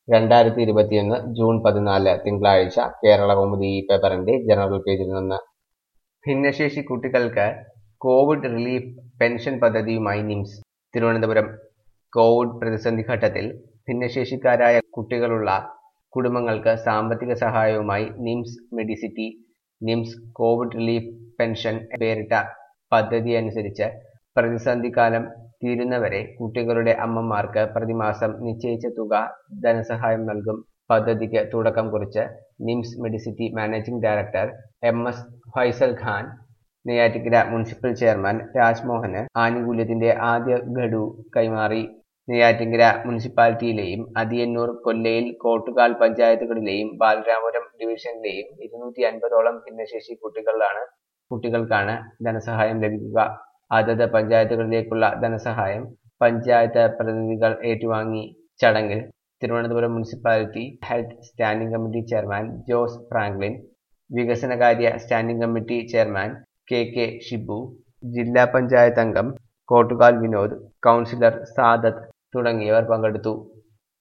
രണ്ടായിരത്തി ഇരുപത്തിയൊന്ന് ജൂൺ പതിനാല് തിങ്കളാഴ്ച കേരള കൗമുദി ഈ പേപ്പറിന്റെ ജനറൽ പേജിൽ നിന്ന് ഭിന്നശേഷി കുട്ടികൾക്ക് കോവിഡ് റിലീഫ് പെൻഷൻ പദ്ധതിയുമായി നിംസ് തിരുവനന്തപുരം കോവിഡ് പ്രതിസന്ധി ഘട്ടത്തിൽ ഭിന്നശേഷിക്കാരായ കുട്ടികളുള്ള കുടുംബങ്ങൾക്ക് സാമ്പത്തിക സഹായവുമായി NIMS medicity NIMS covid relief pension പേരിട്ട പദ്ധതി അനുസരിച്ച് പ്രതിസന്ധി കാലം തീരുന്നവരെ കുട്ടികളുടെ അമ്മമാർക്ക് പ്രതിമാസം നിശ്ചയിച്ച തുക ധനസഹായം നൽകും പദ്ധതിക്ക് തുടക്കം കുറിച്ച് NIMS medicity managing director M S Faisal Khan Neyyattinkara municipal chairman രാജ്മോഹന് ആനുകൂല്യത്തിന്റെ ആദ്യ ഗഡു കൈമാറി നെയ്യാറ്റിങ്കര മുനിസിപ്പാലിറ്റിയിലെയും അതിയന്നൂർ കൊല്ലയിൽ കോട്ടുകാൽ പഞ്ചായത്തുകളിലെയും ബാലരാമപുരം ഡിവിഷനിലെയും ഇരുന്നൂറ്റി അൻപതോളം ഭിന്നശേഷി കുട്ടികളാണ് കുട്ടികൾക്കാണ് ധനസഹായം ലഭിക്കുക അതത് പഞ്ചായത്തുകളിലേക്കുള്ള ധനസഹായം പഞ്ചായത്ത് പ്രതിനിധികൾ ഏറ്റുവാങ്ങി ചടങ്ങിൽ Thiruvananthapuram municipality health standing committee chairman Jose Franklin വികസനകാര്യ standing committee chairman K K Shibu ജില്ലാ പഞ്ചായത്ത് അംഗം കോട്ടുകാൽ വിനോദ് കൗൺസിലർ സാദത്ത് തുടങ്ങിയവർ പങ്കെടുത്തു